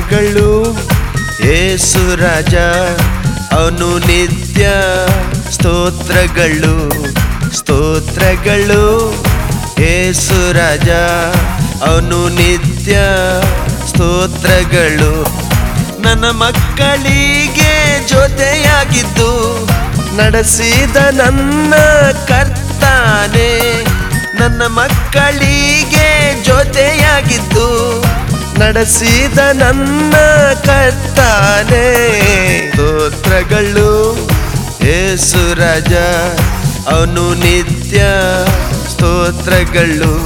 ಸ್ತೋತ್ರಗಳು ಏಸು ರಾಜ ಅವನು ನಿತ್ಯ ಸ್ತೋತ್ರಗಳು ಸ್ತೋತ್ರಗಳು ಏಸು ರಾಜ ಅವನು ನಿತ್ಯ ಸ್ತೋತ್ರಗಳು ನನ್ನ ಮಕ್ಕಳಿಗೆ ಜೊತೆಯಾಗಿದ್ದು ನಡೆಸಿದ ನನ್ನ ಕರ್ತಾನೆ ನನ್ನ ಮಕ್ಕಳಿಗೆ ಜೊತೆಯಾಗಿದ್ದು ನಡೆಸಿದ ನನ್ನ ಕರ್ತಾನೆ ಸ್ತೋತ್ರಗಳು ಏಸು ರಾಜ ಅವನು ನಿತ್ಯ ಸ್ತೋತ್ರಗಳು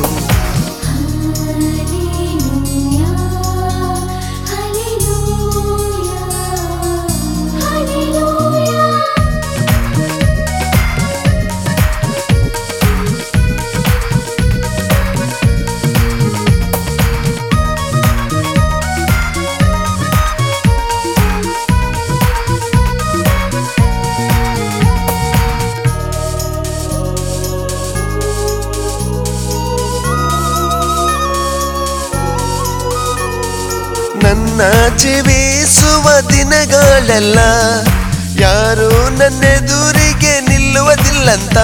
ನನ್ನ ಜೀವಿಸುವ ದಿನಗಳೆಲ್ಲ ಯಾರು ನನ್ನೆದುರಿಗೆ ನಿಲ್ಲುವುದಿಲ್ಲಂತ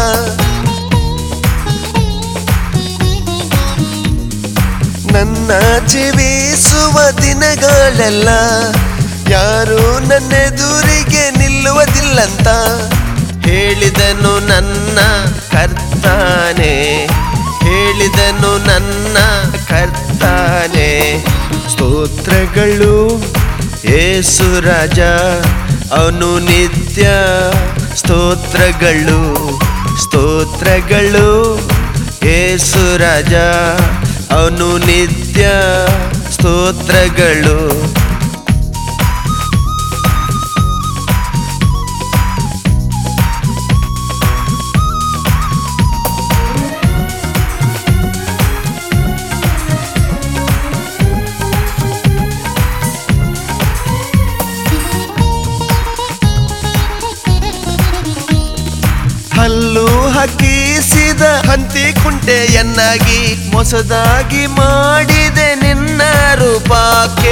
ನನ್ನ ಜೀವಿಸುವ ದಿನಗಳೆಲ್ಲ ಯಾರು ನನ್ನೆದುರಿಗೆ ನಿಲ್ಲುವುದಿಲ್ಲಂತ ಹೇಳಿದನು ನನ್ನ ಕರ್ತಾನೆ ಹೇಳಿದನು ನನ್ನ ಕರ್ತಾನೆ ಸ್ತೋತ್ರಗಳು ಏಸು ರಾಜ ಅವನು ನಿತ್ಯ ಸ್ತೋತ್ರಗಳು ಸ್ತೋತ್ರಗಳು ಏಸು ರಾಜ ಅವನು ನಿತ್ಯ ಸ್ತೋತ್ರಗಳು ಹಲ್ಲು ಹಕ್ಕಿಸಿದ ಹಂತಿ ಕುಂಟೆಯನ್ನಾಗಿ ಮೊಸದಾಗಿ ಮಾಡಿದೆ ನಿನ್ನ ರೂಪಕ್ಕೆ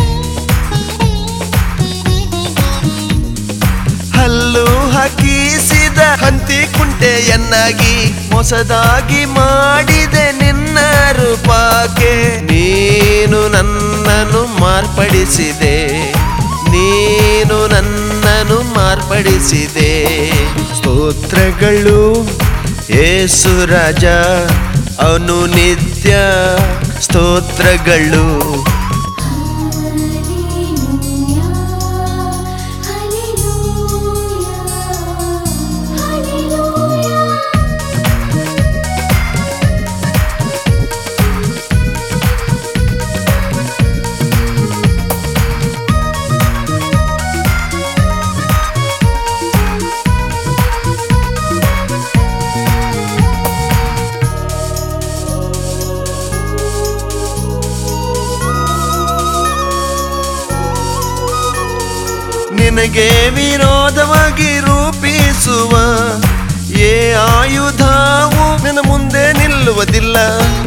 ಹಲ್ಲು ಹಾಕಿಸಿದ ಹಂತಿ ಕುಂಟೆಯನ್ನಾಗಿ ಮೊಸದಾಗಿ ಮಾಡಿದೆ ನಿನ್ನ ರೂಪಕ್ಕೆ ನೀನು ನನ್ನನ್ನು ಮಾರ್ಪಡಿಸಿದೆ ನೀನು ನನ್ನನ್ನು ಮಾರ್ಪಡಿಸಿದೆ ಸ್ತೋತ್ರಗಳು ಏಸು ರಾಜ ಅವನು ನಿತ್ಯ ಸ್ತೋತ್ರಗಳು ನಿನಗೆ ವಿರೋಧವಾಗಿ ರೂಪಿಸುವ ಏ ಆಯುಧವು ನಿನ್ನ ಮುಂದೆ ನಿಲ್ಲುವುದಿಲ್ಲ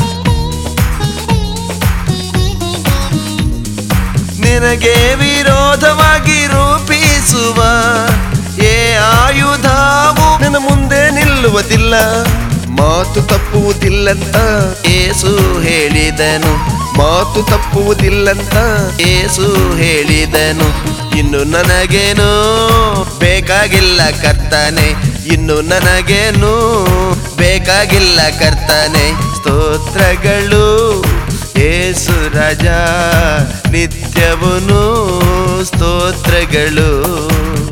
ನಿನಗೆ ವಿರೋಧವಾಗಿ ರೂಪಿಸುವ ಏ ಆಯುಧವು ನಿನ್ನ ಮುಂದೆ ನಿಲ್ಲುವುದಿಲ್ಲ ಮಾತು ತಪ್ಪುವುದಿಲ್ಲಂತ ಏಸು ಹೇಳಿದನು ಮಾತು ತಪ್ಪುವುದಿಲ್ಲಂತ ಏಸು ಹೇಳಿದನು ಇನ್ನು ನನಗೇನು ಬೇಕಾಗಿಲ್ಲ ಕರ್ತಾನೆ ಇನ್ನು ನನಗೇನು ಬೇಕಾಗಿಲ್ಲ ಕರ್ತಾನೆ ಸ್ತೋತ್ರಗಳು ಏಸು ರಾಜ ನಿತ್ಯವನು ಸ್ತೋತ್ರಗಳು